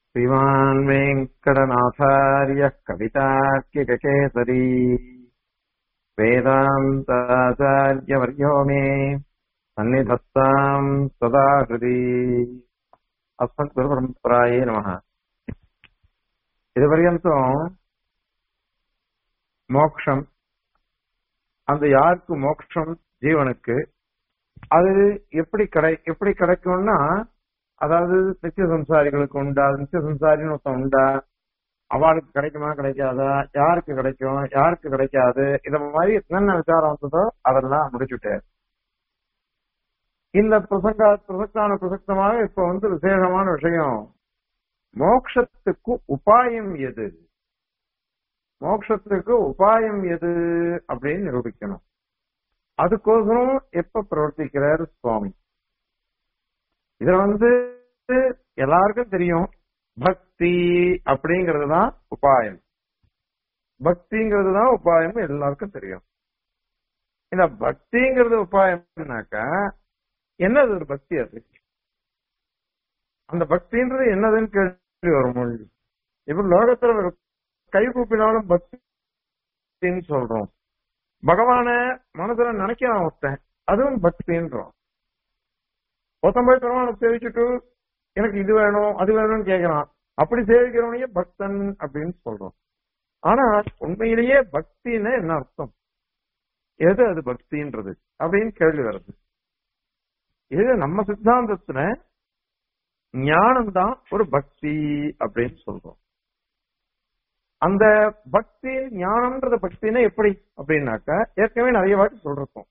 श्रीमान् वेङ्कटनाथार्यः कवितार्किककेसरी वेदान्ताचार्यवर्यो मे सन्निधत्ताम् सदा हृदि अस्मद्गुरुपरम्परायै नमः இதுவரையும் மோக்ஷம் அந்த யாருக்கு மோக்ஷம் ஜீவனுக்கு அது எப்படி கிடை எப்படி கிடைக்கும்னா அதாவது நித்திய சம்சாரிகளுக்கு உண்டா நித்திய சம்சாரின்னு ஒருத்தன் உண்டா அவளுக்கு கிடைக்குமா கிடைக்காதா யாருக்கு கிடைக்கும் யாருக்கு கிடைக்காது இத மாதிரி என்னென்ன விசாரம் வந்ததோ அதெல்லாம் முடிச்சுட்டார் இந்த பிரசங்க பிரசக்தான பிரசக்தமாக இப்ப வந்து விசேஷமான விஷயம் மோக்ஷத்துக்கு உபாயம் எது மோக்ஷத்துக்கு உபாயம் எது அப்படின்னு நிரூபிக்கணும் அதுக்கோசரம் எப்ப பிரவர்த்திக்கிறார் சுவாமி இதுல வந்து எல்லாருக்கும் தெரியும் பக்தி அப்படிங்கிறது தான் உபாயம் பக்திங்கிறது தான் உபாயம் எல்லாருக்கும் தெரியும் இந்த பக்திங்கிறது உபாயம்னாக்கா என்னது ஒரு பக்தி அது அந்த பக்தின்றது என்னதுன்னு கேள்வி வரும் மொழி இப்ப லோகத்துல ஒரு கை கூப்பினாலும் பக்தின்னு சொல்றோம் பகவான மனசுல நினைக்கிறான் ஒருத்தன் அதுவும் பக்தின்றோம் ஒருத்தன் போய் பெருமானை சேவிச்சுட்டு எனக்கு இது வேணும் அது வேணும்னு கேட்கறான் அப்படி சேவிக்கிறவனையே பக்தன் அப்படின்னு சொல்றோம் ஆனா உண்மையிலேயே பக்தின்னு என்ன அர்த்தம் எது அது பக்தின்றது அப்படின்னு கேள்வி வருது இது நம்ம சித்தாந்தத்துல ஞானம் தான் ஒரு பக்தி அப்படின்னு சொல்றோம் அந்த பக்தி ஞானம்ன்றது பக்தினா எப்படி அப்படின்னாக்கா ஏற்கனவே நிறைய வாட்டி சொல்றோம்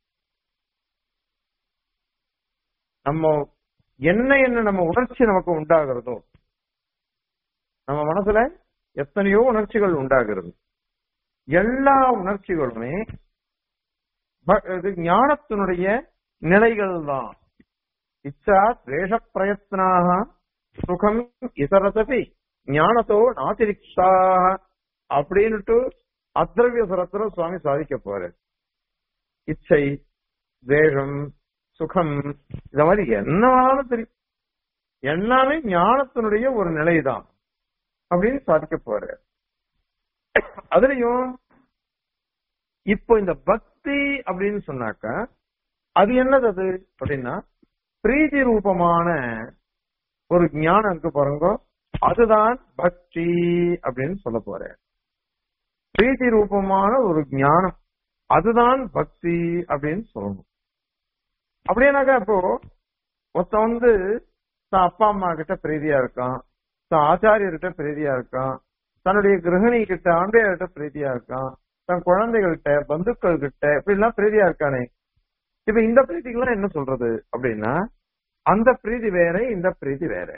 நம்ம என்ன என்ன நம்ம உணர்ச்சி நமக்கு உண்டாகிறதோ நம்ம மனசுல எத்தனையோ உணர்ச்சிகள் உண்டாகிறது எல்லா உணர்ச்சிகளுமே இது ஞானத்தினுடைய நிலைகள் தான் இச்சா துவேஷ பிரயத்னாக சுகம் இதரதபி ஞானத்தோ நாதிரிக்ஷாக அப்படின்னுட்டு அத்ரவிய சுரத்துல சுவாமி சாதிக்க போறாரு இச்சை துவேஷம் சுகம் இந்த மாதிரி என்னவாலும் தெரியும் எல்லாமே ஞானத்தினுடைய ஒரு நிலைதான் அப்படின்னு சாதிக்க போறாரு அதுலயும் இப்போ இந்த பக்தி அப்படின்னு சொன்னாக்க அது என்னது அது அப்படின்னா பிரீதி ரூபமான ஒரு ஞானம் இருக்கு பாருங்க அதுதான் பக்தி அப்படின்னு சொல்ல போறேன் பிரீதி ரூபமான ஒரு ஞானம் அதுதான் பக்தி அப்படின்னு சொல்லணும் அப்படின்னாக்கா இப்போ ஒருத்தன் வந்து தான் அப்பா அம்மா கிட்ட பிரீதியா இருக்கான் தான் ஆச்சாரியர்கிட்ட பிரீதியா இருக்கான் தன்னுடைய கிரகணி கிட்ட ஆண்டையர்கிட்ட பிரீதியா இருக்கான் தன் குழந்தைகள்கிட்ட பந்துக்கள் கிட்ட இப்படி எல்லாம் பிரீதியா இருக்கானே இப்ப இந்த பிரீதிக்கெல்லாம் என்ன சொல்றது அப்படின்னா அந்த பிரீதி வேற இந்த பிரீதி வேற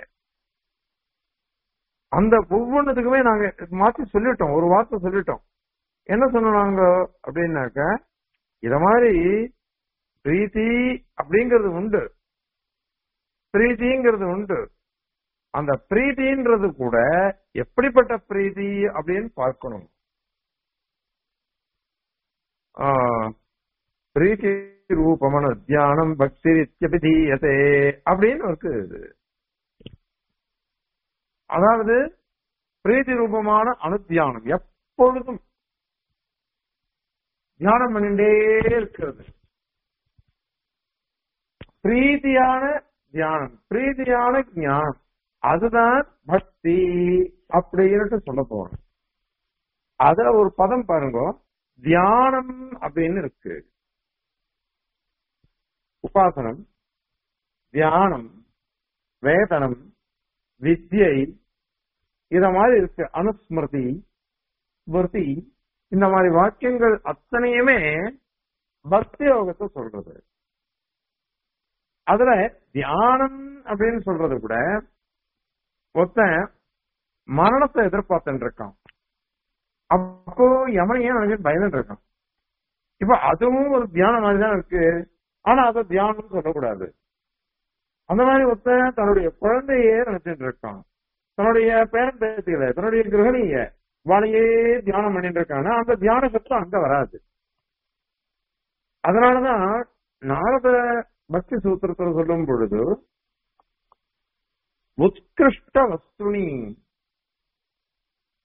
அந்த ஒவ்வொன்றுத்துக்குமே நாங்க மாத்தி சொல்லிட்டோம் ஒரு வார்த்தை சொல்லிட்டோம் என்ன சொன்னாங்க அப்படின்னாக்க இத மாதிரி பிரீத்தி அப்படிங்கிறது உண்டு பிரீத்திங்கிறது உண்டு அந்த பிரீத்தின்றது கூட எப்படிப்பட்ட பிரீத்தி அப்படின்னு பார்க்கணும் பிரீத்தி ரூபமான தியானம் பக்தி இத்தியபிதீயதே அப்படின்னு இருக்குது அதாவது பிரீத்தி ரூபமான அனுத்தியானம் எப்பொழுதும் தியானம் பண்ணிட்டே இருக்கிறது பிரீதியான தியானம் பிரீதியான ஞானம் அதுதான் பக்தி அப்படின்னு சொல்ல போறோம் அதுல ஒரு பதம் பாருங்க தியானம் அப்படின்னு இருக்கு உபாசனம் தியானம் வேதனம் வித்யை இத மாதிரி இருக்கு அனுஸ்மிருதி ஸ்மிருதி இந்த மாதிரி வாக்கியங்கள் அத்தனையுமே பக்தி யோகத்தை சொல்றது அதுல தியானம் அப்படின்னு சொல்றது கூட ஒருத்தன் மரணத்தை எதிர்பார்த்துட்டு இருக்கான் அப்போ யமனையே நினைச்சு பயந்துட்டு இருக்கான் இப்ப அதுவும் ஒரு தியானம் மாதிரி தான் இருக்கு ஆனா அதை தியானம் சொல்லக்கூடாது அந்த மாதிரி ஒருத்தன் தன்னுடைய குழந்தையே நினைச்சிட்டு இருக்கான் தன்னுடைய பேரன் பேத்திகளை தன்னுடைய கிரகணிய வாழையே தியானம் பண்ணிட்டு இருக்காங்க அந்த தியான சத்தம் அங்க வராது அதனாலதான் நாரத பக்தி சூத்திரத்தில் சொல்லும் பொழுது உத்கிருஷ்ட வஸ்துனி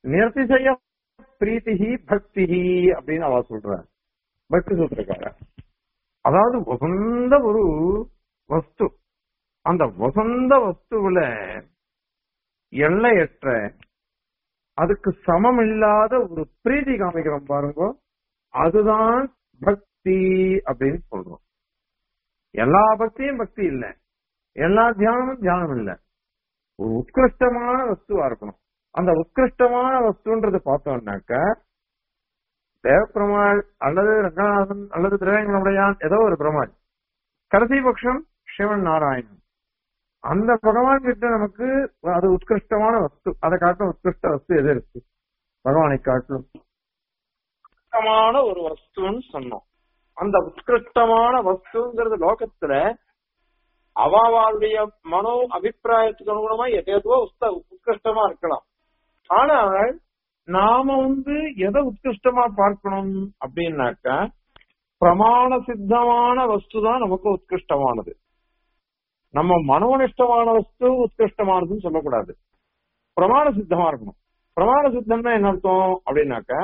நிர்திசய பிரீத்திகி பக்திஹி அப்படின்னு அவ சொல்ற பக்தி சூத்திரக்கார அதாவது வசந்த ஒரு வஸ்து அந்த வசந்த வஸ்துவில எல்லையற்ற அதுக்கு சமம் இல்லாத ஒரு பிரீதி காமிக்கிறோம் பாருங்க அதுதான் பக்தி அப்படின்னு சொல்றோம் எல்லா பக்தியும் பக்தி இல்ல எல்லா தியானமும் தியானம் இல்ல ஒரு உத்கிருஷ்டமான வஸ்துவா இருக்கணும் அந்த உத்கிருஷ்டமான வஸ்துன்றது பார்த்தோம்னாக்க தேவப்பெருமாள் அல்லது ரங்கநாதன் அல்லது திருவேங்கடமுடையான் ஏதோ ஒரு பெருமாள் கடைசி பட்சம் சிவன் நாராயணன் அந்த பகவான் கிட்ட நமக்கு அது உத்கிருஷ்டமான வஸ்து அதை காட்டும் உத்கிருஷ்ட வஸ்து எது இருக்கு பகவானை காட்டும் உத்கிருஷ்டமான ஒரு வஸ்துன்னு சொன்னோம் அந்த உத்கிருஷ்டமான வஸ்துங்கிறது லோகத்துல அவாவாளுடைய மனோ அபிப்பிராயத்துக்கு அனுகுணமா எதேதோ உஸ்த- உத்கிருஷ்டமா இருக்கலாம் ஆனால் நாம வந்து எதை உத்கிருஷ்டமா பார்க்கணும் அப்படின்னாக்கா பிரமாண சித்தமான வஸ்து தான் நமக்கு உத்கிருஷ்டமானது நம்ம மனோனிஷ்டமான வஸ்து உத்கிருஷ்டமானதுன்னு சொல்லக்கூடாது பிரமாண சித்தமா இருக்கணும் பிரமாண சித்தம்னா என்ன அர்த்தம் அப்படின்னாக்கா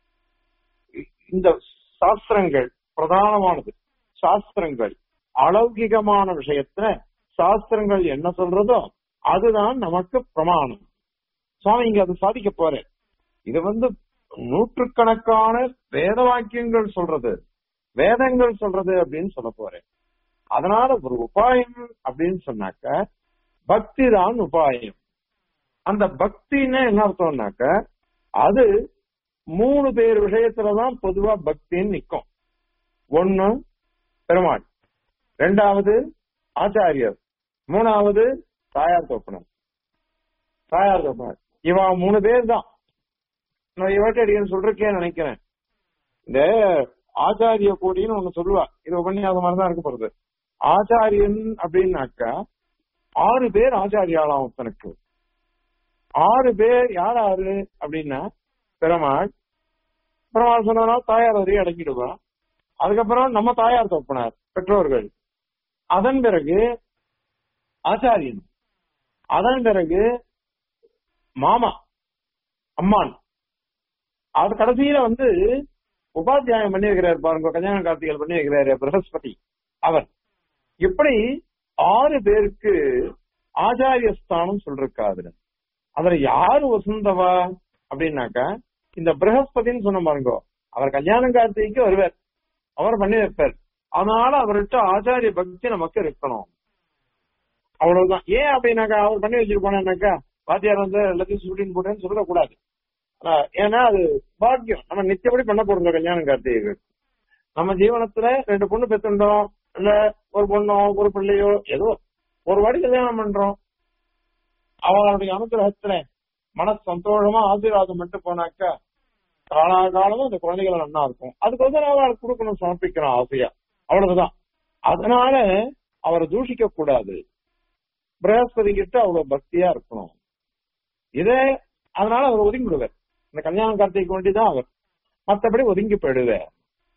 இ- இந்த சாஸ்திரங்கள் பிரதானமானது சாஸ்திரங்கள் அலௌகிகமான விஷயத்துல சாஸ்திரங்கள் என்ன சொல்றதோ அதுதான் நமக்கு பிரமாணம் சுவாமி இங்க அது சாதிக்க போற இது வந்து நூற்றுக்கணக்கான வேத வாக்கியங்கள் சொல்றது வேதங்கள் சொல்றது அப்படின்னு சொல்ல போறேன் அதனால ஒரு உபாயம் அப்படின்னு சொன்னாக்க பக்தி தான் உபாயம் அந்த பக்தின்னு என்ன அர்த்தம்னாக்க அது மூணு பேர் விஷயத்துலதான் பொதுவா பக்தின்னு நிக்கும் ஒண்ணு பெருமாள் ரெண்டாவது ஆச்சாரியர் மூணாவது தாயார் தோப்பனர் தாயார் தோப்பனர் இவா மூணு பேர் தான் நான் இவட்ட அடிக்கடி சொல்றேன் நினைக்கிறேன் இந்த ஆச்சாரிய கோடின்னு ஒண்ணு சொல்லுவா இது உபன்யாசம் மாதிரி தான் இருக்க போறது ஆச்சாரியன் அப்படின்னாக்கா ஆறு பேர் ஆச்சாரியாளாம் ஒருத்தனுக்கு ஆறு பேர் யார் ஆறு அப்படின்னா பெருமாள் பெருமாள் சொன்னா தாயார் வரையும் அடங்கிடுவான் அதுக்கப்புறம் நம்ம தாயார் தோப்பினார் பெற்றோர்கள் அதன் பிறகு ஆச்சாரியன் அதன் பிறகு மாமா அம்மான் அது கடைசியில வந்து உபாத்தியாயம் பண்ணி வைக்கிறார் பாருங்க கல்யாண கார்த்திகள் பண்ணி வைக்கிறாரு பிரகஸ்பதி அவர் இப்படி ஆறு பேருக்கு ஆச்சாரிய ஸ்தானம் சொல்லிருக்காரு அதுல யாரு வசுந்தவா அப்படின்னாக்கா இந்த பிரகஸ்பதின்னு சொன்ன பாருங்க அவர் கல்யாண கார்த்திகைக்கு வருவார் அவர் பண்ணி வைப்பார் அதனால அவர்கிட்ட ஆச்சாரிய பக்தி நமக்கு இருக்கணும் அவ்வளவுதான் ஏன் அப்படின்னாக்கா அவர் பண்ணி வச்சுட்டு போனாக்கா வாத்தியார் வந்து எல்லாத்தையும் சுட்டின்னு போட்டேன்னு சொல்லக்கூடாது ஆஹ் ஏன்னா அது பாக்கியம் நம்ம நித்தியப்படி பண்ண போறோம் கல்யாணம் கார்த்திகை நம்ம ஜீவனத்துல ரெண்டு பொண்ணு பெத்துண்டோம் இல்ல ஒரு பொண்ணோ ஒரு பிள்ளையோ ஏதோ ஒரு வாடி கல்யாணம் பண்றோம் அவளுடைய அனுகிரகத்துல மன சந்தோஷமா ஆசீர்வாதம் மட்டும் போனாக்கா காலாகாலமும் அந்த குழந்தைகள் நன்னா இருக்கும் அதுக்கோசரம் அவளுக்கு கொடுக்கணும் சமர்ப்பிக்கணும் ஆசையா அவ்வளவுதான் அதனால அவரை தூஷிக்க கூடாது பிரகஸ்பதி கிட்ட அவ்வளவு பக்தியா இருக்கணும் இதே அதனால அவர் ஒதுங்கி விடுவார் இந்த கல்யாண கார்த்திகைக்கு வேண்டிதான் அவர் மத்தபடி ஒதுங்கி போயிடுவார்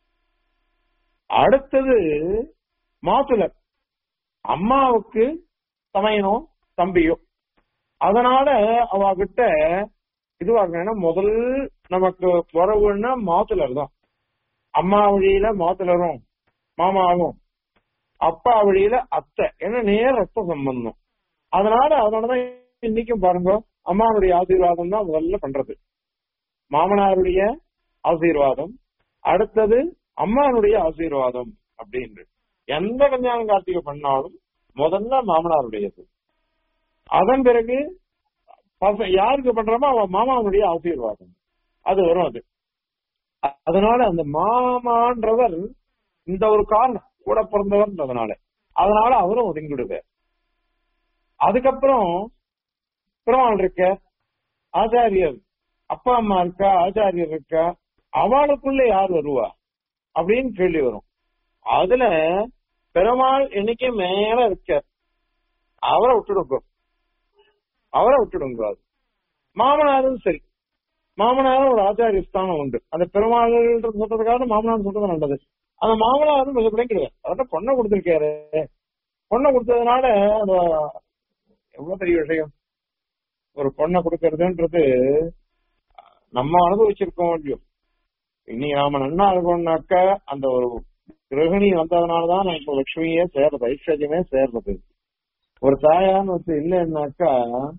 அடுத்தது மாத்துலர் அம்மாவுக்கு தமையனோ தம்பியோ அதனால அவகிட்ட இதுவாகனா முதல் நமக்கு உறவுன்னா மாத்துலர் தான் அம்மா வழியில மாத்துலரும் மாமாவும் அப்பா வழியில அத்தை ஏன்னா நேர ரத்த சம்பந்தம் அதனால அதனாலதான் இன்னைக்கும் பாருங்க அம்மாவுடைய ஆசீர்வாதம் தான் முதல்ல பண்றது மாமனாருடைய ஆசீர்வாதம் அடுத்தது அம்மானுடைய ஆசீர்வாதம் அப்படின்னு எந்த கல்யாணம் கார்த்திகை பண்ணாலும் முதல்ல மாமனாருடையது அதன் பிறகு பச- யாருக்கு பண்றோமோ அவன் மாமாவுடைய ஆசீர்வாதம் அது வரும் அது அ- அதனால அந்த மாமான்றவர் இந்த ஒரு காரணம் கூட பிறந்தவர்ன்றதுனால அதனால அவரும் ஒதுங்கிடுவார் அதுக்கப்புறம் பெருமாள் இருக்க ஆச்சாரியர் அப்பா அம்மா இருக்கா ஆச்சாரியர் இருக்கா அவளுக்குள்ள யார் வருவா அப்படின்னு கேள்வி வரும் அதுல பெருமாள் என்னைக்கு மேல இருக்க அவரை விட்டுடுங்க அவரை விட்டுடுங்க அது மாமனாரும் சரி மாமனாரும் ஒரு ஆச்சாரிய ஸ்தானம் உண்டு அந்த பெருமாள் சொல்றதுக்காக மாமனார் சொல்றது நல்லது அந்த மாமனாரும் மிக கிடையாது அவர்கிட்ட பொண்ணை கொடுத்திருக்காரு பொண்ணை கொடுத்ததுனால அந்த எவ்வளவு பெரிய விஷயம் ஒரு பொண்ணை கொடுக்கறதுன்றது நம்ம அனுபவிச்சிருக்கோம் இல்லையோ இன்னைக்கு நாம நன்னா இருக்கோம்னாக்க அந்த ஒரு கிரகிணி வந்ததுனாலதான் நான் இப்ப லட்சுமியே சேர்றது ஐஸ்வர்யமே சேர்றது ஒரு தாயான்னு ஒருத்தர் இல்லைன்னாக்கா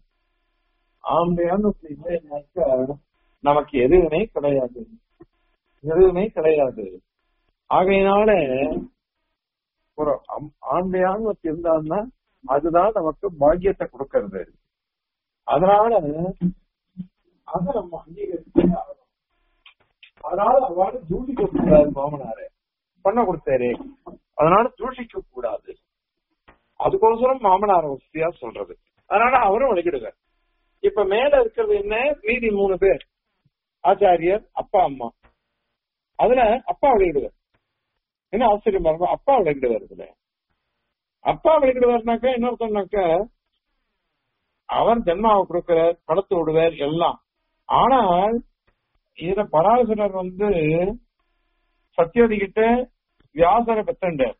ஆம்பையான்னு ஒருத்தர் இல்லைன்னாக்கா நமக்கு எதுவுமே கிடையாது எதுவுமே கிடையாது ஆகையினால ஒரு அம்- ஆண்டையான்னு ஒருத்தர் இருந்தான்னா அதுதான் நமக்கு பாக்கியத்தை கொடுக்கறது அதனால அதை நம்ம அங்கீகரிச்சே ஆகணும். அதனால அவளால தூஷிக்க கூடாது மாமனாரே பண்ண கொடுத்தாரு அதனால தூஷிக்க கூடாது அதுக்கோசரம் மாமனார் வசதியா சொல்றது அதனால அவரும் வழிகிடுவார் இப்ப மேல இருக்கிறது என்ன மீதி மூணு பேர் ஆச்சாரியர் அப்பா அம்மா அதுல அப்பா விளையிடுவார் என்ன ஆச்சரியமா இருக்கும் அப்பா விளையிடுவார் இதுல அப்பா விளையிடுவார்னாக்கா என்ன அர்த்தம்னாக்க அவர் ஜென்மாவை கொடுக்கிறார் படத்து விடுவார் எல்லாம் ஆனால் இதுல பராசரர் வந்து சத்தியவதி கிட்ட வியாசரை பெத்தண்டார்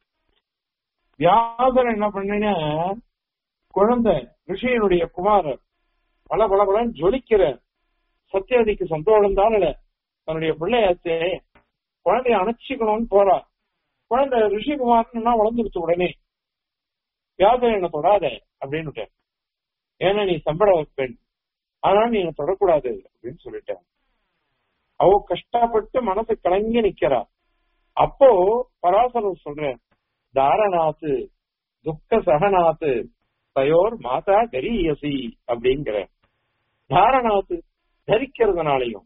வியாசர் என்ன பண்ணினா குழந்தை ரிஷியனுடைய குமாரர் பல பல பலன் ஜொலிக்கிற சத்தியவதிக்கு சந்தோஷம் தானே தன்னுடைய பிள்ளையாச்சே குழந்தைய அணைச்சிக்கணும்னு போறா குழந்தை ரிஷிகுமார்னா வளர்ந்துருச்சு உடனே வியாசர் என்ன தொடாத அப்படின்னு ஏன்னா நீ சம்பள பெண் அதனால நீ என்ன தொடக்கூடாது அப்படின்னு சொல்லிட்டேன் அவ கஷ்டப்பட்டு மனசு கலங்கி நிக்கிறா அப்போ பராசரர் சொல்றேன் தாரநாத்து துக்க சகநாத்து தயோர் மாதா கரியசி அப்படிங்கிற தாரணாத்து தரிக்கிறதுனாலையும்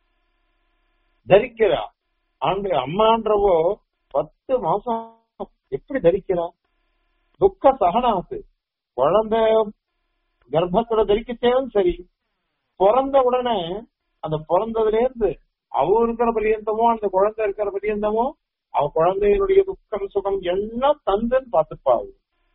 தரிக்கிறா ஆண்டு அம்மான்றவோ பத்து மாசம் எப்படி தரிக்கிறா துக்க சகனாத்து குழந்தை கர்ப்பத்துல தரிக்கத்தேவும் சரி பிறந்த உடனே அந்த பிறந்ததுல இருந்து அவ இருக்கிற பரியந்தமோ அந்த குழந்தை இருக்கிற பரியந்தமோ அவ குழந்தையினுடைய துக்கம் சுகம் எல்லாம் தந்துன்னு பார்த்துப்பாவு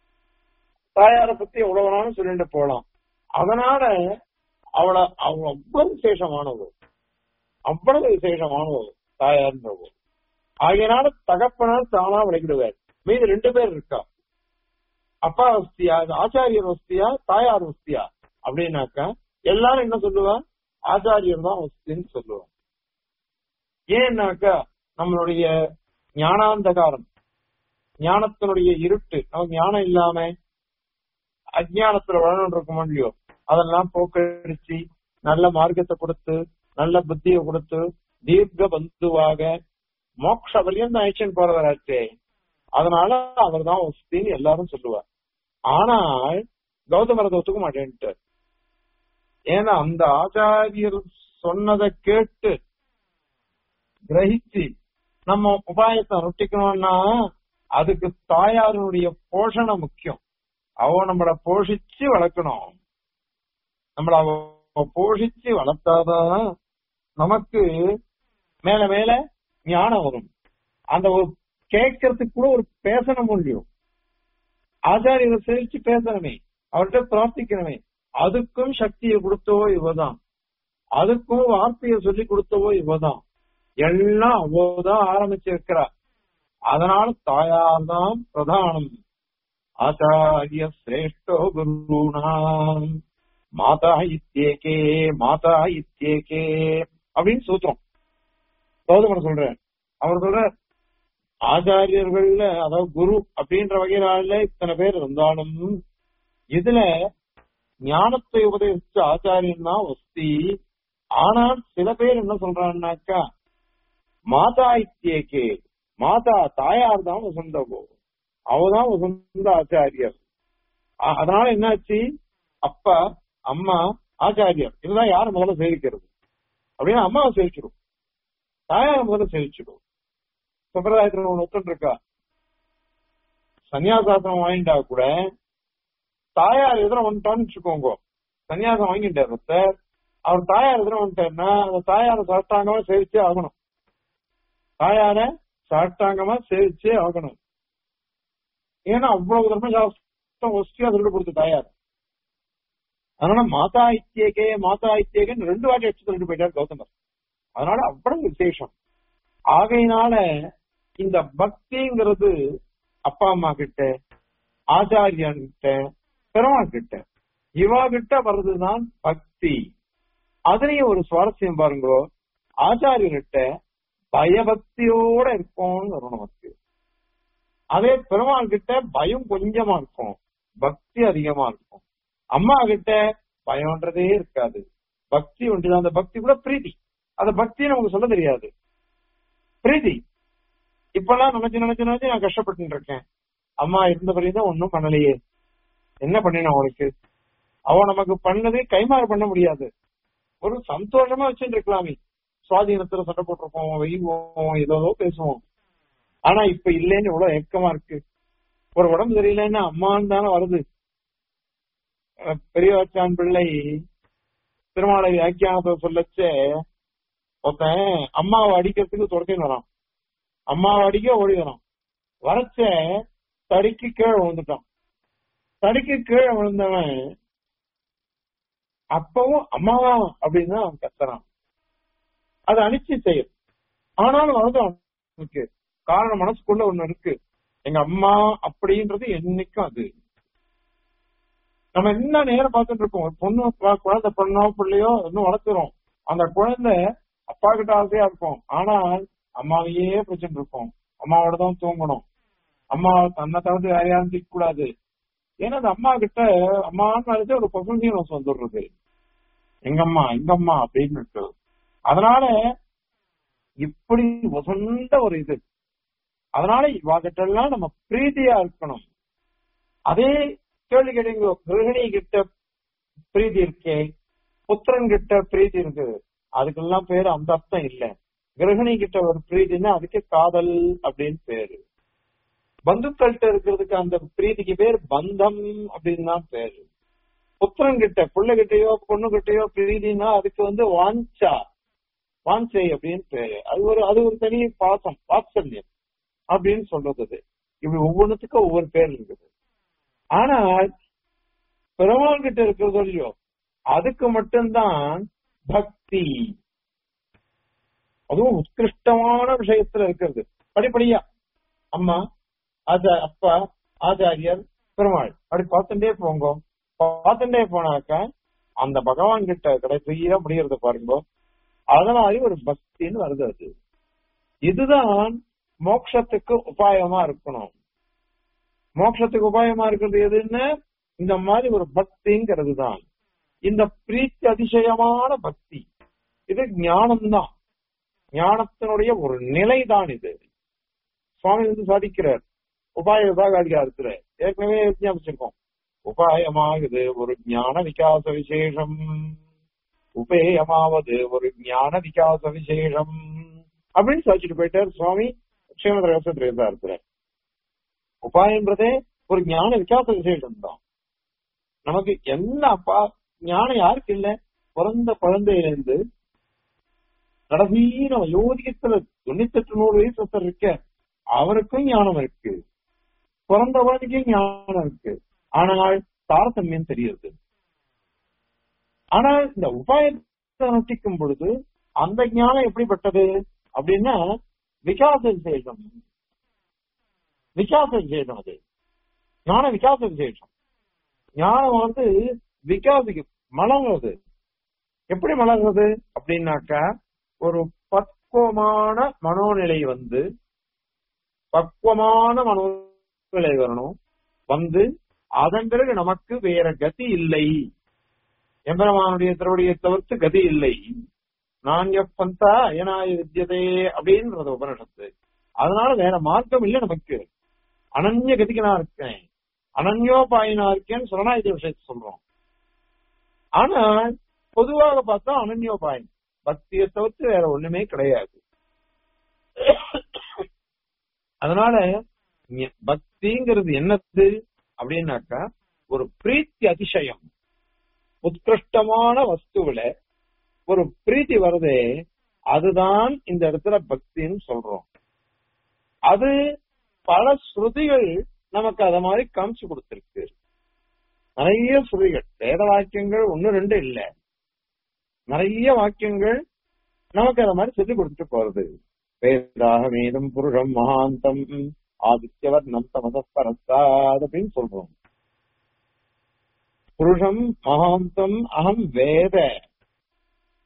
தாயார பத்தி எவ்வளவு வேணாலும் சொல்லிட்டு போலாம் அதனால அவளை அவங்க அவ்வளவு விசேஷமானவோ அவ்வளவு விசேஷமானவோ தாயார்ன்றவோ ஆகையினால தகப்பனார் தானா விளக்கிடுவார் மீது ரெண்டு பேர் இருக்கா அப்பா வஸ்தியா ஆச்சாரியர் வஸ்தியா தாயார் வஸ்தியா அப்படின்னாக்கா எல்லாரும் என்ன சொல்லுவா ஆச்சாரியர் தான் வஸ்தின்னு சொல்லுவா ஏன்னாக்கா நம்மளுடைய ஞானாந்தகாரம் ஞானத்தினுடைய இருட்டு நமக்கு ஞானம் இல்லாம அஜ்ஞானத்துல வளர்ந்து இருக்கோம் இல்லையோ அதெல்லாம் போக்கடிச்சு நல்ல மார்க்கத்தை கொடுத்து நல்ல புத்தியை கொடுத்து தீர்க்க பந்துவாக மோட்ச வலியம் தான் ஆக்ஷன் போறவராச்சே அதனால அவர் தான் வசதின்னு எல்லாரும் சொல்லுவார் ஆனால் கௌதமர் அதை ஒத்துக்க மாட்டேன்ட்டார் ஏன்னா அந்த ஆச்சாரியர் சொன்னதை கேட்டு கிரகிச்சு நம்ம உபாயத்தை நொட்டிக்கணும்னா அதுக்கு தாயாருடைய போஷணம் முக்கியம் அவ நம்மள போஷிச்சு வளர்க்கணும் நம்மள அவ போஷிச்சு வளர்த்தாதான் நமக்கு மேல மேல ஞானம் வரும் அந்த ஒரு கேட்கறதுக்கு கூட ஒரு பேசணும் இல்லையோ ஆச்சாரியரை சேவிச்சு பேசணுமே அவர்கிட்ட பிரார்த்திக்கணுமே அதுக்கும் சக்தியை கொடுத்தவோ இவதான் அதுக்கும் வார்த்தையை சொல்லி கொடுத்தவோ இவதான் எல்லாம் அவ்வளவுதான் ஆரம்பிச்சிருக்கிறா அதனால தாயார் தான் பிரதானம் ஆச்சாரிய சிரேஷ்டோ குருணாம் மாதா இத்தியேகே மாதா இத்தியேகே அப்படின்னு சூத்திரம் கௌதமர் சொல்றேன் அவர் சொல்ற ஆச்சாரியர்கள்ல அதாவது குரு அப்படின்ற வகையில இத்தனை பேர் இருந்தாலும் இதுல ஞானத்தை உபதேசிச்ச ஆச்சாரியன் தான் வஸ்தி ஆனால் சில பேர் என்ன சொல்றான்னாக்கா மாதா இத்தியேகே மாதா தாயார் தான் வசந்தவோ அவதான் வசந்த ஆச்சாரியர் அ- அதனால என்னாச்சு அப்பா அம்மா ஆச்சாரியர் இதுதான் யார் முதல்ல சேவிக்கிறது அப்படின்னா அம்மாவை சேவிச்சிடும் தாயார் முதல்ல சேவிச்சிடும் சம்பிரதாயத்துல ஒண்ணு ஒத்துட்டு இருக்கா சன்னியாசாசனம் வாங்கிட்டா கூட தாயார் எதிர வந்துட்டான்னு வச்சுக்கோங்க சன்னியாசம் வாங்கிட்டார் ஒருத்தர் அவர் தாயார் எதிர வந்துட்டாருன்னா அந்த தாயார சாஷ்டாங்கமா சேவிச்சே ஆகணும் தாயார சாஷ்டாங்கமா சேவிச்சே ஆகணும் ஏன்னா அவ்வளவு தர்மசாஸ்திரம் ஒஸ்டியா சொல்லிட்டு கொடுத்து தாயார் அதனால மாதா இத்தியகே மாதா இத்தியகேன்னு ரெண்டு வாட்டி எடுத்து சொல்லிட்டு போயிட்டார் கௌதமர் அதனால அவ்வளவு விசேஷம் ஆகையினால இந்த பக்திங்கிறது அப்பா அம்மா கிட்ட ஆச்சாரியன் கிட்ட பெருமாள் கிட்ட இவா கிட்ட வர்றதுதான் பக்தி அதுலயும் ஒரு சுவாரஸ்யம் பாருங்க ஆச்சாரியர்கிட்ட பயபக்தியோட இருப்போம்னு வரும் நமக்கு அதே பெருமாள் கிட்ட பயம் கொஞ்சமா இருக்கும் பக்தி அதிகமா இருக்கும் அம்மா கிட்ட பயம்ன்றதே இருக்காது பக்தி ஒன்று அந்த பக்தி கூட பிரீதி அந்த பக்தி நமக்கு சொல்ல தெரியாது பிரீதி இப்பெல்லாம் நினைச்சு நினைச்சு நினைச்சு நான் கஷ்டப்பட்டு இருக்கேன் அம்மா இருந்த தான் ஒன்னும் பண்ணலையே என்ன பண்ணினா அவளுக்கு அவ நமக்கு பண்ணது கைமாறு பண்ண முடியாது ஒரு சந்தோஷமா வச்சுட்டு இருக்கலாமே சுவாதீனத்துல சண்டை போட்டிருப்போம் வெய்வோம் ஏதோ பேசுவோம் ஆனா இப்ப இல்லைன்னு இவ்வளவு ஏக்கமா இருக்கு ஒரு உடம்பு சரியில்லைன்னா அம்மான்னு தானே வருது அஹ் பெரியவச்சான் பிள்ளை திருமாலை வியாக்கியானத்தை சொல்லச்சே ஒருத்தன் அம்மாவை அடிக்கிறதுக்கு துரத்தின்னு வரான் அம்மாவை அடிக்க ஓடி வரான் வரச்ச தடிக்கு கீழே விழுந்துட்டான் தடிக்கு கீழே விழுந்தவன் அப்பவும் அம்மாவா அப்படின்னு தான் அவன் கத்துறான் அது அனிச்சை செயல் ஆனாலும் வருது அவனுக்கு காரணம் மனசுக்குள்ள ஒண்ணு இருக்கு எங்க அம்மா அப்படின்றது என்னைக்கும் அது நம்ம என்ன நேரம் பார்த்துட்டு இருக்கோம் ஒரு பொண்ணு ப- குழந்தை பொண்ணோ பிள்ளையோ இன்னும் வளர்த்துறோம் அந்த குழந்தை அப்பா கிட்ட ஆசையா இருக்கும் ஆனால் அம்மாவையே பிடிச்சிட்டு இருக்கோம் அம்மாவோட தான் தூங்கணும் அம்மா தன்னை தவிர்த்து வேற யாரும் திக்க கூடாது ஏன்னா அந்த அம்மா கிட்ட அம்மான்னு நினைச்சு ஒரு பொசசிவ்னஸ் வந்துடுறது எங்க அம்மா எங்க அம்மா அப்படின்னு இருக்கு. அதனால இப்படி உசந்த ஒரு இது அதனால இவாகிட்ட எல்லாம் நம்ம பிரீதியா இருக்கணும் அதே கேள்வி கேட்டீங்க கிரகிணி கிட்ட பிரீதி இருக்கே புத்திரன் கிட்ட பிரீதி இருக்கு அதுக்கெல்லாம் பேரு அந்த அர்த்தம் இல்ல கிரகிணி கிட்ட ஒரு பிரீதின்னா அதுக்கு காதல் அப்படின்னு பேரு பந்துக்கள்கிட்ட இருக்கிறதுக்கு அந்த பிரீதிக்கு பேர் பந்தம் அப்படின்னு தான் பேரு புத்திரன் கிட்ட பிள்ளை கிட்டயோ பொண்ணு கிட்டயோ பிரீதினா அதுக்கு வந்து வாஞ்சா வாஞ்சை அப்படின்னு பேரு அது ஒரு அது ஒரு தனி பாசம் வாத்சல்யம் அப்படின்னு சொல்றது அது. இப்படி ஒவ்வொன்றுத்துக்கும் ஒவ்வொரு பேர் இருக்குது ஆனால் பெருமாள் கிட்ட இருக்கிறது இல்லையோ அதுக்கு மட்டும்தான் பக்தி அதுவும் உத்கிருஷ்டமான விஷயத்துல இருக்கிறது படிப்படியா அம்மா ஆச்சா அப்பா ஆச்சாரியர் பெருமாள் அப்படி பார்த்துட்டே போங்க பார்த்துட்டே போனாக்க அந்த பகவான் கிட்ட கடைசியா முடியறது பாருங்க அதனால ஒரு பக்தின்னு வருது அது இதுதான் மோட்சத்துக்கு உபாயமா இருக்கணும் மோட்சத்துக்கு உபாயமா இருக்கிறது எதுன்னு இந்த மாதிரி ஒரு பக்திங்கிறது தான் இந்த பிரீத்தி அதிசயமான பக்தி இது ஞானம்தான் ஞானத்தினுடைய ஒரு நிலைதான் இது சுவாமி வந்து சாதிக்கிறார் உபாய விபாகாதிகாரத்துல ஏற்கனவே ஞாபகம் உபாயமாகுது ஒரு ஞான விகாச விசேஷம் உபேயமாவது ஒரு ஞான விகாச விசேஷம் அப்படின்னு சாதிச்சுட்டு போயிட்டார் சுவாமி ஸ்ரீமத் ரகசியத்துல இருக்கிற உபாயன்றதே ஒரு ஞான விகாச விசேஷம் தான் நமக்கு என்ன அப்பா ஞானம் யாருக்கு இல்ல பிறந்த குழந்தையிலிருந்து கடைசி நம்ம யோதிகத்துல தொண்ணூத்தெட்டு நூறு வயசு ஒருத்தர் இருக்க அவருக்கும் ஞானம் இருக்கு பிறந்த குழந்தைக்கும் ஞானம் இருக்கு ஆனால் தாரதமியம் தெரியுது ஆனால் இந்த உபாயத்தை நட்டிக்கும் பொழுது அந்த ஞானம் எப்படிப்பட்டது அப்படின்னா விகாச விசேஷம் விகாச விசேஷம் அது ஞான விகாச விசேஷம் ஞானம் வந்து விகாசிக்கும் மலர்றது எப்படி மலர்றது அப்படின்னாக்கா ஒரு பக்குவமான மனோநிலை வந்து பக்குவமான மனோநிலை வரணும் வந்து அதன் பிறகு நமக்கு வேற கதி இல்லை எம்பெருமானுடைய திருவடியை தவிர்த்து கதி இல்லை நான் எப்பந்தா ஏனாய வித்தியதே அப்படின்றது உபனிஷத்து அதனால வேற மார்க்கம் இல்லை நமக்கு அனன்ய கதிக்கு நான் இருக்கேன் அனன்யோபாயனா இருக்கேன்னு சரணாயுத விஷயத்தை சொல்றோம் ஆனா பொதுவாக பார்த்தா அனன்யோபாயம் பக்தியை தவிர்த்து வேற ஒண்ணுமே கிடையாது அதனால ஞ- பக்திங்கிறது என்னது அப்படின்னாக்கா ஒரு பிரீத்தி அதிசயம் உத்கிருஷ்டமான வஸ்துவில ஒரு பிரீத்தி வருதே அதுதான் இந்த இடத்துல பக்தின்னு சொல்றோம் அது பல ஸ்ருதிகள் நமக்கு அத மாதிரி காமிச்சு கொடுத்திருக்கு நிறைய ஸ்ருதிகள் வேத வாக்கியங்கள் ஒன்னு ரெண்டு இல்ல நிறைய வாக்கியங்கள் நமக்கு அத மாதிரி சொல்லி கொடுத்துட்டு போறது வேதாக வேதம் புருஷம் மகாந்தம் ஆதித்யவர்ணம் தமசப்பரஸ்தாத் அப்படின்னு சொல்றோம் புருஷம் மகாந்தம் அகம் வேத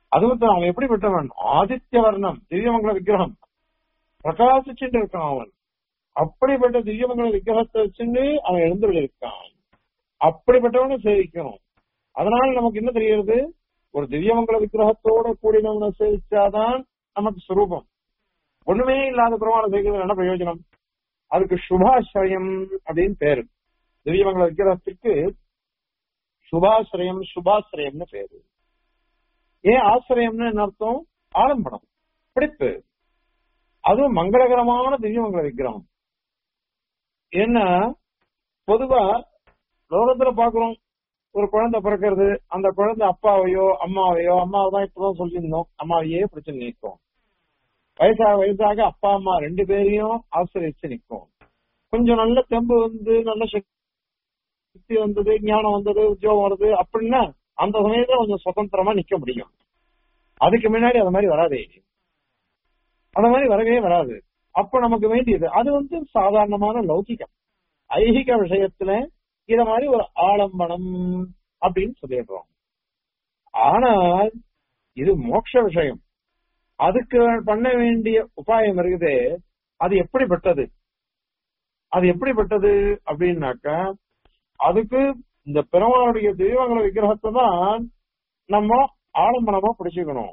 அதுவும் தான் அவன் எப்படிப்பட்டவன் ஆதித்ய வர்ணம் திவ்யமங்கல விக்கிரகம் பிரகாசிச்சுட்டு இருக்கான் அவன் அப்படிப்பட்ட திவ்யமங்கல விக்கிரகத்தை வச்சுட்டு அவன் எழுந்துள்ள இருக்கான் அப்படிப்பட்டவனை சேவிக்கணும் அதனால நமக்கு என்ன தெரிகிறது ஒரு திவ்யமங்கல விக்கிரகத்தோட கூடினவனை சேவிச்சாதான் நமக்கு சுரூபம் ஒண்ணுமே இல்லாத பெருமாளை சேவிக்கிறது என்ன பிரயோஜனம் அதுக்கு சுபாசிரயம் அப்படின்னு பேரு திவ்யமங்கல விக்கிரகத்திற்கு சுபாசிரயம் சுபாசிரயம்னு பேரு ஏன் ஆசிரியம்னு என்ன அர்த்தம் ஆலம்பனம் பிடிப்பு அதுவும் மங்களகரமான திவ்யமங்கல விக்கிரகம் ஏன்னா பொதுவா லோகத்துல பாக்குறோம் ஒரு குழந்தை பிறக்கிறது அந்த குழந்தை அப்பாவையோ அம்மாவையோ அம்மாவை தான் இப்பதான் சொல்லியிருந்தோம் அம்மாவையே பிடிச்சு நிற்கும் வயசாக வயசாக அப்பா அம்மா ரெண்டு பேரையும் ஆசிரியச்சு நிற்கும் கொஞ்சம் நல்ல தெம்பு வந்து நல்ல சக்தி வந்தது ஞானம் வந்தது உத்தியோகம் வருது அப்படின்னா அந்த சமயத்துல கொஞ்சம் சுதந்திரமா நிக்க முடியும் அதுக்கு முன்னாடி அது மாதிரி வராதே அந்த மாதிரி வரவே வராது அப்ப நமக்கு வேண்டியது அது வந்து சாதாரணமான லௌகிகம் ஐகிக விஷயத்துல இத மாதிரி ஒரு ஆலம்பனம் அப்படின்னு சொல்லிடுறோம் ஆனால் இது மோட்ச விஷயம் அதுக்கு பண்ண வேண்டிய உபாயம் இருக்குது அது எப்படிப்பட்டது அது எப்படிப்பட்டது அப்படின்னாக்கா அதுக்கு இந்த பெருமாளுடைய தெய்வங்கள விக்கிரகத்தை தான் நம்ம ஆலம்பனமா பிடிச்சுக்கணும்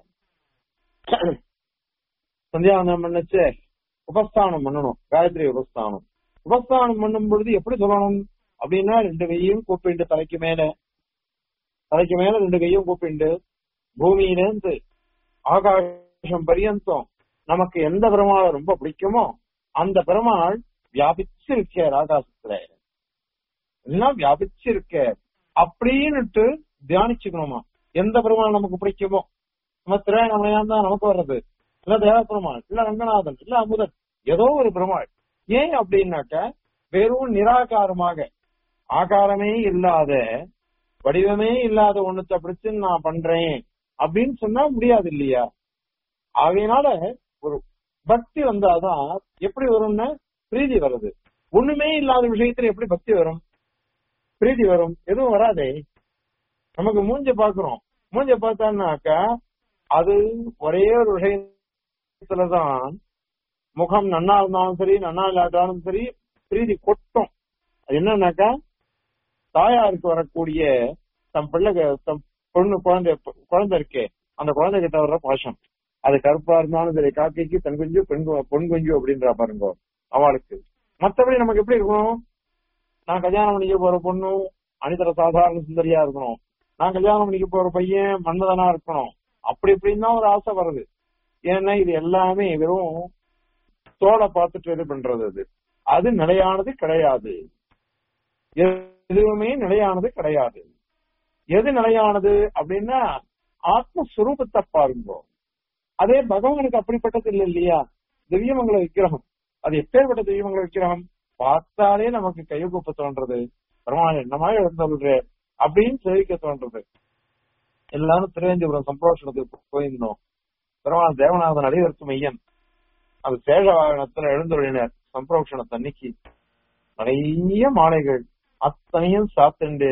சந்தியாவந்தம் பண்ணச்சே உபஸ்தானம் பண்ணணும் காயத்ரி உபஸ்தானம் உபஸ்தானம் பண்ணும் பொழுது எப்படி சொல்லணும் அப்படின்னா ரெண்டு கையும் கூப்பிண்டு தலைக்கு மேல தலைக்கு மேல ரெண்டு கையும் கூப்பிண்டு பூமியிலேருந்து ஆகாசம் பரியந்தம் நமக்கு எந்த பெருமாளை ரொம்ப பிடிக்குமோ அந்த பெருமாள் வியாபிச்சு இருக்கார் ஆகாசத்துல எல்லாம் வியாபிச்சு இருக்க அப்படின்னுட்டு தியானிச்சுக்கணுமா எந்த பெருமாள் நமக்கு பிடிக்குமோ நம்ம திரையணமையான் தான் நமக்கு வர்றது இல்ல தேவ பெருமாள் இல்ல ரங்கநாதன் இல்ல அமுதன் ஏதோ ஒரு பெருமாள் ஏன் அப்படின்னாக்க வெறும் நிராகாரமாக ஆகாரமே இல்லாத வடிவமே இல்லாத ஒண்ணுத்த பிடிச்சு நான் பண்றேன் அப்படின்னு சொன்னா முடியாது இல்லையா ஆகையினால ஒரு பக்தி வந்தாதான் எப்படி வரும்னா பிரீதி வருது ஒண்ணுமே இல்லாத விஷயத்துல எப்படி பக்தி வரும் பிரீதி வரும் எதுவும் வராதே நமக்கு மூஞ்ச பாக்குறோம் மூஞ்ச பார்த்தான்னாக்கா அது ஒரே ஒரு விஷயத்துலதான் முகம் நன்னா இருந்தாலும் சரி நன்னா இல்லாட்டாலும் சரி பிரீதி கொட்டும் அது என்னன்னாக்கா தாயாருக்கு வரக்கூடிய தம் பிள்ளை தம் பொண்ணு குழந்தை குழந்தை இருக்கே அந்த குழந்தை கிட்ட வர்ற பாசம் அது கருப்பா இருந்தாலும் சரி காக்கைக்கு தன் குஞ்சு பெண் கு- பொன் குஞ்சு அப்படின்றா பாருங்க அவளுக்கு மத்தபடி நமக்கு எப்படி இருக்கணும் நான் கல்யாணம் பண்ணிக்க போற பொண்ணு அனிதர சாதாரண சுந்தரியா இருக்கணும் நான் கல்யாணம் பண்ணிக்க போற பையன் மன்மதனா இருக்கணும் அப்படி இப்படின்னு தான் ஒரு ஆசை வருது ஏன்னா இது எல்லாமே வெறும் தோலை பார்த்துட்டு இது பண்றது அது அது நிலையானது கிடையாது எதுவுமே நிலையானது கிடையாது எது நிலையானது அப்படின்னா ஆத்மஸ்வரூபத்தை பாருங்க அதே பகவானுக்கு அப்படிப்பட்டது இல்லை இல்லையா திவ்யமங்கல விக்கிரகம் அது எப்பேற்பட்ட திவ்யமங்கல விக்கிரகம் பார்த்தாலே நமக்கு கையொப்ப தோன்றது பெருமாள் என்னமா எழுந்தருள்ற அப்படின்னு சேவிக்க தோன்றது எல்லாரும் திருவேந்திபுரம் சம்பரோஷணத்துக்கு போயிருந்தோம் பெருமாள் தேவநாதன் அடிவர்த்து மையன் அது சேஷ வாகனத்துல எழுந்துள்ளினர் சம்பரோஷணத்தை அன்னைக்கு நிறைய மாலைகள் அத்தனையும் சாத்துண்டு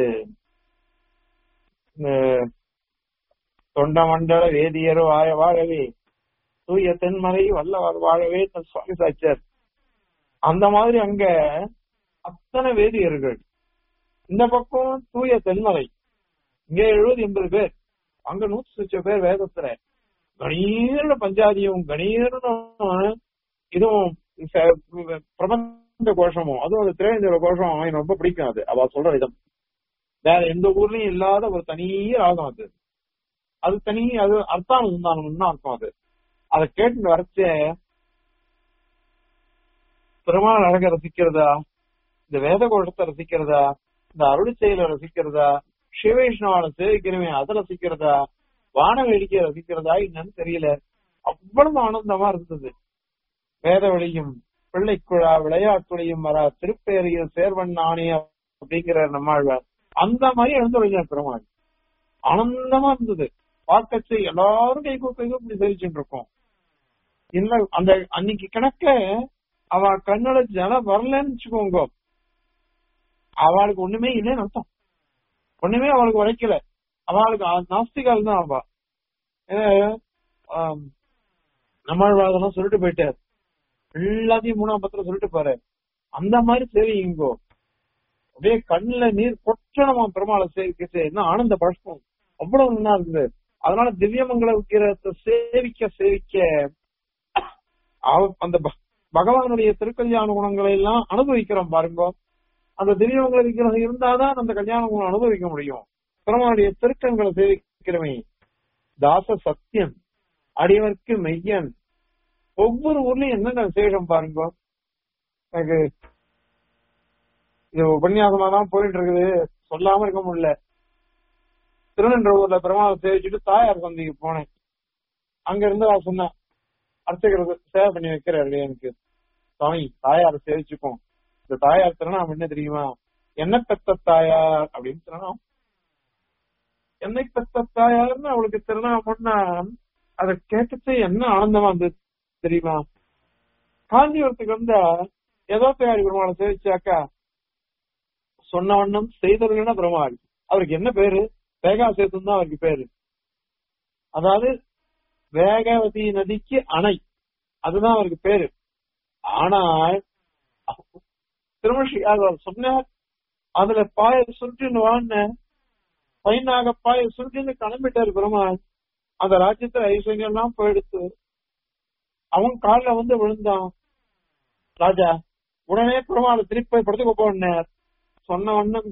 அஹ், தொண்டமண்டல வேதியர் வாழ வாழவே தூய தென்மலை வல்லவர் வாழவே தன் சுவாமி சாச்சர் அந்த மாதிரி அங்க அத்தனை வேதியர்கள் இந்த பக்கம் தூய தென்மலை இங்க எழுபது எண்பது பேர் அங்க நூத்தி சொச்ச பேர் வேதத்துல கணீர்னு பஞ்சாதியும் கணீர்னு இதுவும் ச- பிரபஞ்ச கோஷமும் அதுவும் அந்த திரேந்திர கோஷம் எனக்கு ரொம்ப பிடிக்கும் அது அவ சொல்ற விதம் வேற எந்த ஊர்லயும் இல்லாத ஒரு தனி ராகம் அது அது தனி அது அர்த்தானுசந்தானம் அர்த்தம் அது அதை கேட்டு வரைச்ச பெருமாள் அழக ரசிக்கிறதா இந்த வேத கோஷத்தை ரசிக்கிறதா இந்த அருள் செயலை ரசிக்கிறதா சிவவைஷ்ணவான சேவிக்கிறவே அதை ரசிக்கிறதா வான வேடிக்கையை ரசிக்கிறதா என்னன்னு தெரியல அவ்வளவு ஆனந்தமா இருந்தது வேத வழியும் பிள்ளைக்குழா விளையாட்டுடையும் வரா திருப்பேரியில் சேர்வன் நாணே அப்படிங்கிற நம்மாழ்வார் அந்த மாதிரி எழுந்து பெருமாள் ஆனந்தமா இருந்தது பார்க்கச்சு எல்லாரும் கை கூப்பி இப்படி சேவிச்சுட்டு இருக்கோம் இல்ல அந்த அன்னைக்கு கணக்க அவ கண்ணோட ஜலம் வரலன்னு வச்சுக்கோங்க அவளுக்கு ஒண்ணுமே இல்லைன்னு அர்த்தம் ஒண்ணுமே அவளுக்கு உரைக்கல அவளுக்கு நாஸ்திகால் தான் அவ நம்மாழ்வாதெல்லாம் சொல்லிட்டு போயிட்டார் எல்லாத்தையும் மூணாம் பத்திரம் சொல்லிட்டு போறாரு அந்த மாதிரி சேவிங்கோ அப்படியே கண்ணுல நீர் கொட்டணமா பெருமாளை சேவிக்க என்ன ஆனந்த பழக்கம் அவ்வளவு நல்லா இருக்குது அதனால திவ்யமங்கல விக்கிரத்தை சேவிக்க சேவிக்க அவ- அந்த ப- பகவானுடைய திருக்கல்யாண குணங்களை எல்லாம் அனுபவிக்கிறோம் பாருங்க அந்த திவ்யமங்கல விக்கிரகம் இருந்தாதான் அந்த கல்யாண குணம் அனுபவிக்க முடியும் பெருமானுடைய திருக்கங்களை சேவிக்கிறவன் தாச சத்தியம் அடியவர்க்கு மெய்யன் ஒவ்வொரு ஊர்லயும் என்னென்ன விசேஷம் பாருங்க எனக்கு இது உபன்யாசமா தான் போயிட்டு இருக்குது சொல்லாம இருக்க முடியல திருநென்றூர்ல பெருமாளை சேவிச்சுட்டு தாயார் சந்தைக்கு போனேன் அங்க இருந்து நான் சொன்னேன் அர்ச்சகருக்கு சேவை பண்ணி வைக்கிறாரு எனக்கு சுவாமி தாயார் சேவிச்சுப்போம் இந்த தாயார் திருநாம் என்ன தெரியுமா என்ன பெத்த தாயார் அப்படின்னு திருநாம் என்னை பெத்த தாயார்னு அவளுக்கு திருநாமம்னா அதை கேட்டுட்டு என்ன ஆனந்தமா இருந்தது தெரியுமா காஞ்சிபுரத்துக்கு வந்தா ஏதோ தயாரி பெருமாளை சேவிச்சாக்கா சொன்ன வண்ணம் செய்தவர்கள்னா பெருமாள் அவருக்கு என்ன பேரு வேகாசேதம் தான் அவருக்கு பேரு அதாவது வேகவதி நதிக்கு அணை அதுதான் அவருக்கு பேரு ஆனால் திருமஷி அவர் சொன்னார் அதுல பாய சுருட்டின்னு வாங்க பையனாக பாய சுருட்டின்னு கிளம்பிட்டாரு பெருமாள் அந்த ராஜ்யத்துல ஐஸ்வர்யம் எல்லாம் போயிடுத்து அவன் காலில் வந்து விழுந்தான் ராஜா உடனே பெருமாள் திருப்பி போய் படுத்துக்க போனார் சொன்ன வண்ணம்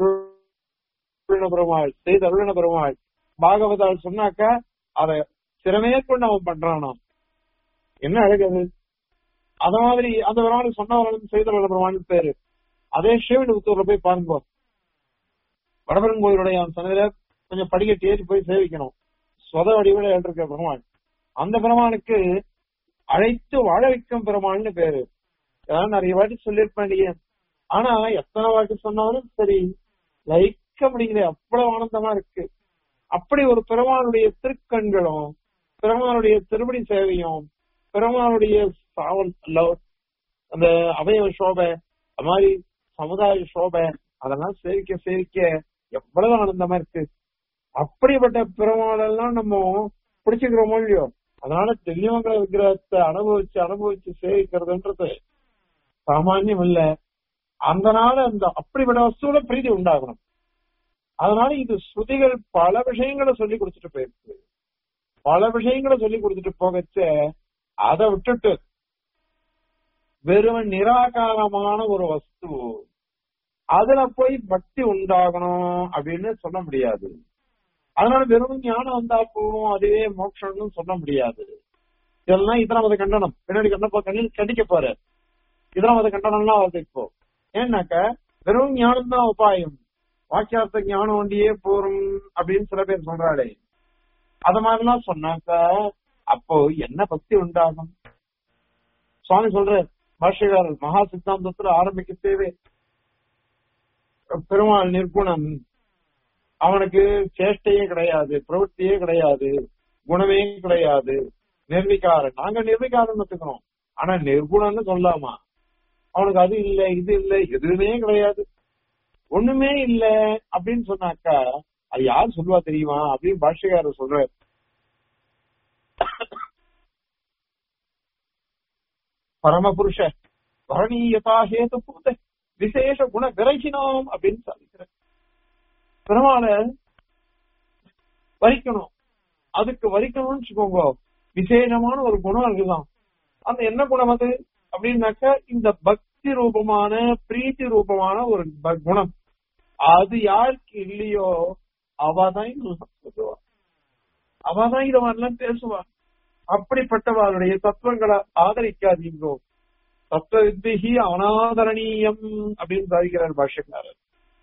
கேட்ட பெருமாள் செய்த அருளின பெருமாள் பாகவதால் சொன்னாக்கா அதை சிறமேற்கொண்டு அவன் பண்றானாம் என்ன அழகு அது அத மாதிரி அந்த பெருமாள் சொன்னவர்களும் செய்த அருளின பெருமாள் பேரு அதே ஸ்ரீவில்லிபுத்தூர்ல போய் பாருங்க வடபெரும் கோயிலுடைய அவன் சன்னதியில கொஞ்சம் படிக்கட்டு ஏறி போய் சேவிக்கணும் சொத வடிவில் ஏற்றிருக்க பெருமாள் அந்த பெருமானுக்கு அழைத்து வாழ வைக்கும் பெருமாள்னு பேரு அதான் நிறைய வாட்டி சொல்லியிருப்பேன் நீங்க ஆனா எத்தனை வாட்டி சொன்னாலும் சரி லைக்க முடியல அவ்வளவு ஆனந்தமா இருக்கு அப்படி ஒரு பெருமானுடைய திருக்கண்களும் பெருமானுடைய திருப்படி சேவையும் பெருமானுடைய சாவல் லவ்- அந்த அவயவ சோபை அது மாதிரி சமுதாய சோபை அதெல்லாம் சேவிக்க சேவிக்க எவ்வளவு ஆனந்தமா இருக்கு அப்படிப்பட்ட பெருமாளெல்லாம் நம்ம பிடிச்சுக்கிறோமோ இல்லையோ அதனால தெளிவங்கள விக்கிரகத்தை அனுபவிச்சு அனுபவிச்சு சேவிக்கிறதுன்றது சாமானியம் இல்ல அந்த நாள் அந்த அப்படிப்பட்ட வஸ்துவில பிரீதி உண்டாகணும் அதனால இது ஸ்ருதிகள் பல விஷயங்களை சொல்லி கொடுத்துட்டு போயிருக்கு பல விஷயங்களை சொல்லி கொடுத்துட்டு போகச்ச அதை விட்டுட்டு வெறும் நிராகாரமான ஒரு வஸ்து அதுல போய் பக்தி உண்டாகணும் அப்படின்னு சொல்ல முடியாது அதனால வெறும் ஞானம் வந்தா போகும் அதுவே மோட்சம்னு சொல்ல முடியாது இதெல்லாம் இதெல்லாம் மத கண்டனம் பின்னாடி கண்டப்போ கண்ணில் கண்டிக்க போற இதெல்லாம் மத கண்டனம்லாம் வருது இப்போ ஏன்னாக்க வெறும் ஞானம் தான் உபாயம் வாக்கியார்த்த ஞானம் வண்டியே போரும் அப்படின்னு சில பேர் சொல்றாளே அத மாதிரிலாம் சொன்னாக்க அப்போ என்ன பக்தி உண்டாகும் சுவாமி சொல்ற பாஷ்யக்காரர் மகா சித்தாந்தத்துல ஆரம்பிக்க தேவை பெருமாள் நிர்குணம் அவனுக்கு சேஷ்டையே கிடையாது பிரவൃத்தியே கிடையாது குணமே கிடையாது நிர்விகாரன் நாங்க நிர்விகாரன் வச்சுக்கிறோம் ஆனா நிர்குணம்னு சொல்லாமா அவனுக்கு அது இல்ல இது இல்ல எதுவுமே கிடையாது ஒண்ணுமே இல்ல அப்படின்னு சொன்னாக்கா அது யார் சொல்லுவா தெரியுமா அப்படின்னு பாஷ்யக்காரர் சொல்றாரு பரமபுருஷ வரணீயதா ஹேது பூத விசேஷ குண விரைகினோம் அப்படின்னு சாதிக்கிறார் பெருமாளை வரிக்கணும் அதுக்கு வரிக்கணும்னு வச்சுக்கோங்க விசேஷமான ஒரு குணம் இருக்குதான் அந்த என்ன குணம் அது அப்படின்னாக்க இந்த பக்தி ரூபமான பிரீத்தி ரூபமான ஒரு ப- குணம் அது யாருக்கு இல்லையோ அவதான் இதெல்லாம் சொல்லுவா அவதான் இத மாதிரிலாம் பேசுவா அப்படிப்பட்டவருடைய தத்துவங்களை ஆதரிக்காதீங்கோ தத்துவ வித்திகி அனாதரணீயம் அப்படின்னு சாதிக்கிறார் பாஷ்யக்காரர்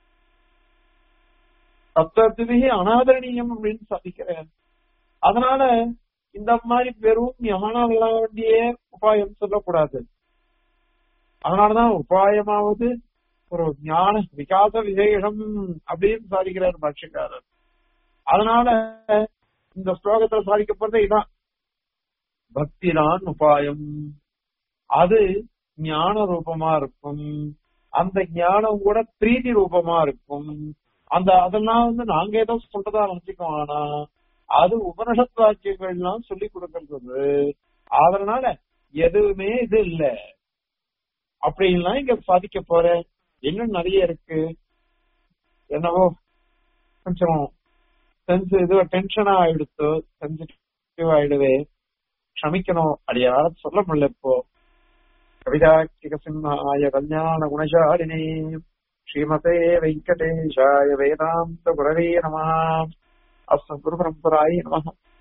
தத்துவத்திலேயே அனாதரணீயம் அப்படின்னு சாதிக்கிறார் அதனால இந்த மாதிரி வெறும் ஞான வேண்டிய உபாயம் சொல்லக்கூடாது அதனாலதான் உபாயமாவது ஒரு ஞான விகாச விசேஷம் அப்படின்னு சாதிக்கிறார் பாஷ்யக்காரர் அதனால இந்த ஸ்லோகத்துல சாதிக்கப்படுறது இதான் பக்திதான் உபாயம் அது ஞான ரூபமா இருக்கும் அந்த ஞானம் கூட பிரீதி ரூபமா இருக்கும் அந்த அதெல்லாம் வந்து நாங்க ஏதோ சொல்றதா நினைச்சுக்கோ ஆனா அது உபனிஷத் வாக்கியங்கள்லாம் சொல்லி கொடுக்கறது அதனால எதுவுமே இது இல்ல அப்படின்லாம் இங்க சாதிக்க போற இன்னும் நிறைய இருக்கு என்னவோ கொஞ்சம் சென்ஸ் இது டென்ஷனா ஆயிடுத்து சென்சிட்டிவ் ஆயிடுவே க்ஷமிக்கணும் அது யாரும் சொல்ல முடியல இப்போ கவிதாக்கிக சிம்ஹாய கல்யாண குணசாலினே ஸ்ரீமதே வெங்கடேஷாய வேதாந்த குரவே நம அஸ்மத் குரு பரம்பராய நம